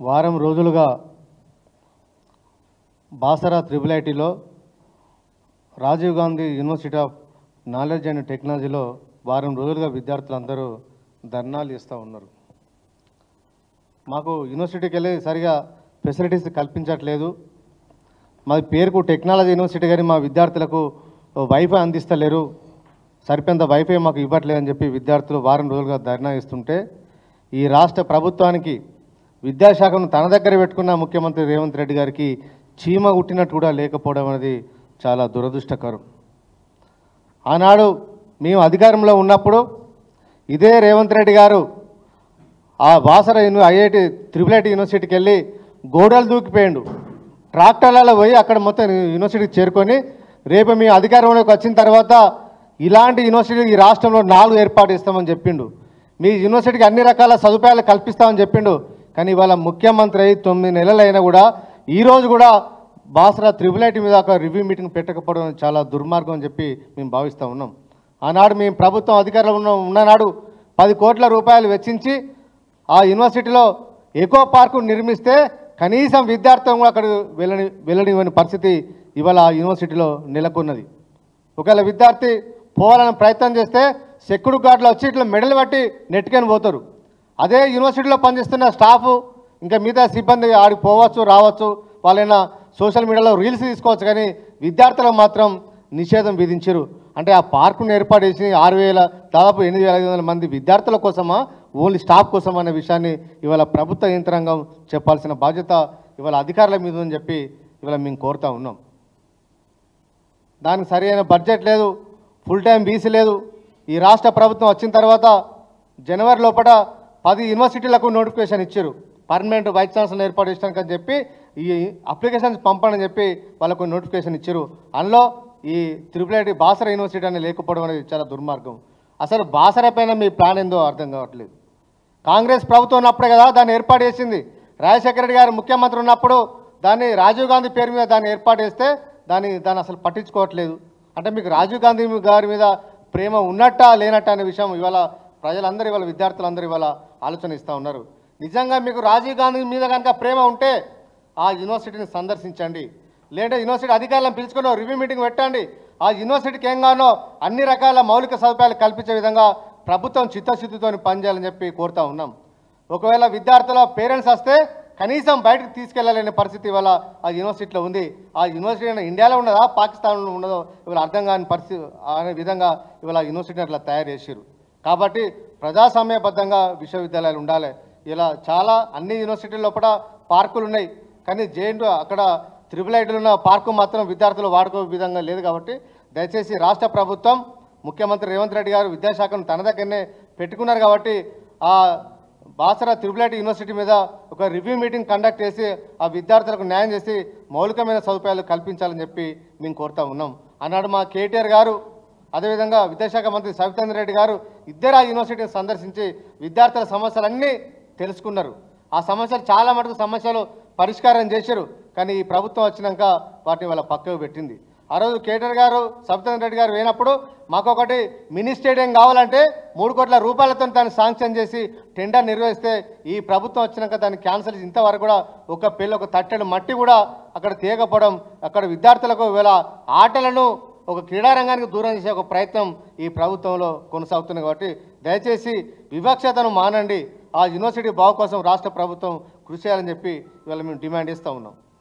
వారం రోజులుగా బాసరా త్రిబుల్ ఐటీలో Rajiv Gandhi university of knowledge and టెక్నాలజీలో వారం రోజులుగా విద్యార్థులందరూ ధర్నాలు ఇస్తూ ఉన్నారు మాకు యూనివర్సిటీకి వెళ్ళి సరిగా ఫెసిలిటీస్ కల్పించట్లేదు మా పేరుకు టెక్నాలజీ యూనివర్సిటీ కానీ మా విద్యార్థులకు వైఫై అందిస్తలేరు సరిపోయేంత వైఫై మాకు ఇవ్వట్లేదని చెప్పి విద్యార్థులు వారం రోజులుగా ధర్నా ఇస్తుంటే ఈ రాష్ట్ర ప్రభుత్వానికి విద్యాశాఖను తన దగ్గర పెట్టుకున్న ముఖ్యమంత్రి రేవంత్ రెడ్డి గారికి చీమ గుట్టినట్టు కూడా లేకపోవడం అనేది చాలా దురదృష్టకరం ఆనాడు మేము అధికారంలో ఉన్నప్పుడు ఇదే రేవంత్ రెడ్డి గారు ఆ Basara uni IIT triple IIT యూనివర్సిటీకి వెళ్ళి గోడలు దూకిపోయిండు ట్రాక్టర్లలో పోయి అక్కడ మొత్తం యూనివర్సిటీకి చేరుకొని రేపు మీ అధికారంలోకి వచ్చిన తర్వాత ఇలాంటి యూనివర్సిటీ ఈ రాష్ట్రంలో నాలుగు ఏర్పాటు ఇస్తామని చెప్పిండు మీ యూనివర్సిటీకి అన్ని రకాల సదుపాయాలు కల్పిస్తామని చెప్పిండు కానీ ఇవాళ ముఖ్యమంత్రి అయి తొమ్మిది నెలలు అయినా కూడా ఈరోజు కూడా బాసరా త్రిబుల్ ఐటీ మీద ఒక రివ్యూ మీటింగ్ పెట్టకపోవడం చాలా దుర్మార్గం అని చెప్పి మేము భావిస్తూ ఉన్నాం ఆనాడు మేము ప్రభుత్వం అధికారంలో ఉన్న ఉన్ననాడు పది కోట్ల రూపాయలు వెచ్చించి ఆ యూనివర్సిటీలో ఎకో పార్కు నిర్మిస్తే కనీసం విద్యార్థులను కూడా అక్కడ వెళ్ళని వెళ్ళనివ్వని పరిస్థితి ఇవాళ ఆ యూనివర్సిటీలో నెలకొన్నది ఒకవేళ విద్యార్థి పోవాలని ప్రయత్నం చేస్తే సెక్యూరిటీ గార్డులు వచ్చి ఇట్లా మెడలు పట్టి నెట్టుకొని పోతారు అదే యూనివర్సిటీలో పనిచేస్తున్న స్టాఫ్ ఇంకా మిగతా సిబ్బంది ఆడికి పోవచ్చు రావచ్చు వాళ్ళైనా సోషల్ మీడియాలో రీల్స్ తీసుకోవచ్చు కానీ విద్యార్థులకు మాత్రం నిషేధం విధించారు అంటే ఆ పార్కును ఏర్పాటు చేసి ఆరు వేల దాదాపు ఎనిమిది వేల ఐదు వందల మంది విద్యార్థుల కోసమా ఓన్లీ స్టాఫ్ కోసం అనే విషయాన్ని ఇవాళ ప్రభుత్వ యంత్రాంగం చెప్పాల్సిన బాధ్యత ఇవాళ అధికారుల మీద ఉందని చెప్పి ఇవాళ మేము కోరుతా ఉన్నాం దానికి సరైన బడ్జెట్ లేదు ఫుల్ టైం బీసీ లేదు ఈ రాష్ట్ర ప్రభుత్వం వచ్చిన తర్వాత జనవరి లోపల పది యూనివర్సిటీలకు నోటిఫికేషన్ ఇచ్చారు పర్మనెంట్ వైస్ ఛాన్సలర్ ఏర్పాటు చేయడానికి అని చెప్పి ఈ అప్లికేషన్స్ పంపని చెప్పి వాళ్ళకు నోటిఫికేషన్ ఇచ్చారు అందులో ఈ త్రిపుల్ ఐటీ బాసర యూనివర్సిటీ అనేది లేకపోవడం అనేది చాలా దుర్మార్గం అసలు బాసర పైన మీ ప్లాన్ ఏందో అర్థం కావట్లేదు కాంగ్రెస్ ప్రభుత్వం ఉన్నప్పుడే కదా దాన్ని ఏర్పాటు చేసింది రాజశేఖర రెడ్డి గారు ముఖ్యమంత్రి ఉన్నప్పుడు దాన్ని రాజీవ్ గాంధీ పేరు మీద దాన్ని ఏర్పాటు చేస్తే దాన్ని దాన్ని అసలు పట్టించుకోవట్లేదు అంటే మీకు రాజీవ్ గాంధీ గారి మీద ప్రేమ ఉన్నట్టా లేనట్టా అనే విషయం ఇవాళ ప్రజలందరూ ఇవాళ విద్యార్థులందరూ ఇవాళ ఆలోచన ఇస్తూ ఉన్నారు నిజంగా మీకు రాజీవ్ గాంధీ మీద కనుక ప్రేమ ఉంటే ఆ యూనివర్సిటీని సందర్శించండి లేదంటే యూనివర్సిటీ అధికారులను పిలుచుకొని ఓ రివ్యూ మీటింగ్ పెట్టండి ఆ యూనివర్సిటీకి ఏం గానో అన్ని రకాల మౌలిక సదుపాయాలు కల్పించే విధంగా ప్రభుత్వం చిత్తశుద్ధితో పనిచేయాలని చెప్పి కోరుతా ఉన్నాం ఒకవేళ విద్యార్థుల పేరెంట్స్ వస్తే కనీసం బయటకు తీసుకెళ్లలేని పరిస్థితి ఇవాళ ఆ యూనివర్సిటీలో ఉంది ఆ యూనివర్సిటీ అయినా ఇండియాలో ఉన్నదా పాకిస్తాన్లో ఉన్నదో ఇవాళ అర్థం కాని పరిస్థితి అనే విధంగా ఇవాళ ఆ యూనివర్సిటీని అట్లా తయారు చేశారు కాబట్టి ప్రజాస్వామ్యబద్ధంగా విశ్వవిద్యాలయాలు ఉండాలి ఇలా చాలా అన్ని యూనివర్సిటీల లోపల పార్కులు ఉన్నాయి కానీ జేఎన్టీ అక్కడ త్రిబుల్ ఐటీలో ఉన్న పార్కు మాత్రం విద్యార్థులు వాడుకో విధంగా లేదు కాబట్టి దయచేసి రాష్ట్ర ప్రభుత్వం ముఖ్యమంత్రి రేవంత్ రెడ్డి గారు విద్యాశాఖను తన దగ్గరనే పెట్టుకున్నారు కాబట్టి ఆ బాసరా త్రిబుల్ ఐటీ యూనివర్సిటీ మీద ఒక రివ్యూ మీటింగ్ కండక్ట్ చేసి ఆ విద్యార్థులకు న్యాయం చేసి మౌలికమైన సదుపాయాలు కల్పించాలని చెప్పి మేము కోరుతా ఉన్నాం అన్నాడు మా కేటీఆర్ గారు అదేవిధంగా విద్యాశాఖ మంత్రి సవితేంద్ర రెడ్డి గారు ఇద్దరు ఆ యూనివర్సిటీని సందర్శించి విద్యార్థుల సమస్యలన్నీ తెలుసుకున్నారు ఆ సమస్యలు చాలా మటుకు సమస్యలు పరిష్కారం చేశారు కానీ ఈ ప్రభుత్వం వచ్చినాక వాటిని వాళ్ళ పక్కకు పెట్టింది ఆ రోజు కేటీఆర్ గారు సబితేంద్ర రెడ్డి గారు పోయినప్పుడు మాకు ఒకటి మినీ స్టేడియం కావాలంటే మూడు కోట్ల రూపాయలతో దాన్ని శాంక్షన్ చేసి టెండర్ నిర్వహిస్తే ఈ ప్రభుత్వం వచ్చినాక దాన్ని క్యాన్సిల్ చేసి ఇంతవరకు కూడా ఒక పెళ్ళి ఒక తట్టెడు మట్టి కూడా అక్కడ తీయకపోవడం అక్కడ విద్యార్థులకు ఇవాళ ఆటలను ఒక క్రీడారంగానికి దూరం చేసే ఒక ప్రయత్నం ఈ ప్రభుత్వంలో కొనసాగుతుంది కాబట్టి దయచేసి వివక్షతను మానండి ఆ యూనివర్సిటీ బాగు కోసం రాష్ట్ర ప్రభుత్వం కృషి చేయాలని చెప్పి ఇవాళ మేము డిమాండ్ చేస్తూ ఉన్నాం